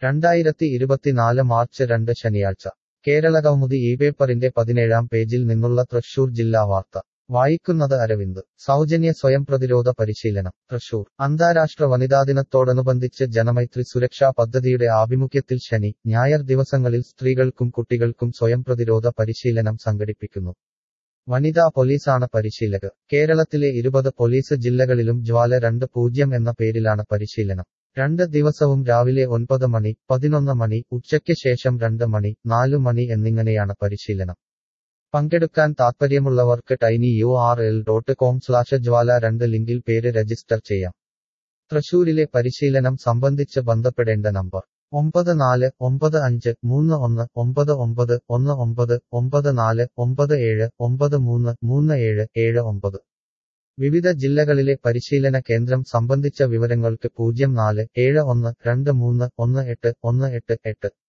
രണ്ടായിരത്തി ഇരുപത്തിനാല് മാർച്ച് രണ്ട് ശനിയാഴ്ച കേരള കൗമുദി ഈ പേപ്പറിന്റെ പതിനേഴാം പേജിൽ നിന്നുള്ള തൃശൂർ ജില്ലാ വാർത്ത വായിക്കുന്നത് അരവിന്ദ് സൗജന്യ സ്വയം പ്രതിരോധ പരിശീലനം തൃശൂർ അന്താരാഷ്ട്ര വനിതാ ദിനത്തോടനുബന്ധിച്ച് ജനമൈത്രി സുരക്ഷാ പദ്ധതിയുടെ ആഭിമുഖ്യത്തിൽ ശനി ഞായർ ദിവസങ്ങളിൽ സ്ത്രീകൾക്കും കുട്ടികൾക്കും സ്വയം പ്രതിരോധ പരിശീലനം സംഘടിപ്പിക്കുന്നു വനിതാ പോലീസാണ് പരിശീലകർ കേരളത്തിലെ ഇരുപത് പോലീസ് ജില്ലകളിലും ജ്വാല രണ്ട് പൂജ്യം എന്ന പേരിലാണ് പരിശീലനം രണ്ട് ദിവസവും രാവിലെ ഒൻപത് മണി പതിനൊന്ന് മണി ഉച്ചയ്ക്ക് ശേഷം രണ്ട് മണി നാലു മണി എന്നിങ്ങനെയാണ് പരിശീലനം പങ്കെടുക്കാൻ താത്പര്യമുള്ളവർക്ക് tiny U R L dot com slash Jwala രണ്ട് ലിങ്കിൽ പേര് രജിസ്റ്റർ ചെയ്യാം തൃശൂരിലെ പരിശീലനം സംബന്ധിച്ച് ബന്ധപ്പെടേണ്ട നമ്പർ ഒമ്പത് നാല് ഒമ്പത് അഞ്ച് മൂന്ന് ഒന്ന് ഒമ്പത് ഒമ്പത് ഒന്ന് ഒമ്പത് ഒമ്പത് നാല് ഒമ്പത് ഏഴ് ഒമ്പത് മൂന്ന് മൂന്ന് ഏഴ് ഏഴ് ഒമ്പത് വിവിധ ജില്ലകളിലെ പരിശീലന കേന്ദ്രം സംബന്ധിച്ച വിവരങ്ങൾക്ക് പൂജ്യം നാല് ഏഴ് ഒന്ന് രണ്ട് മൂന്ന് ഒന്ന് എട്ട് ഒന്ന് എട്ട് എട്ട്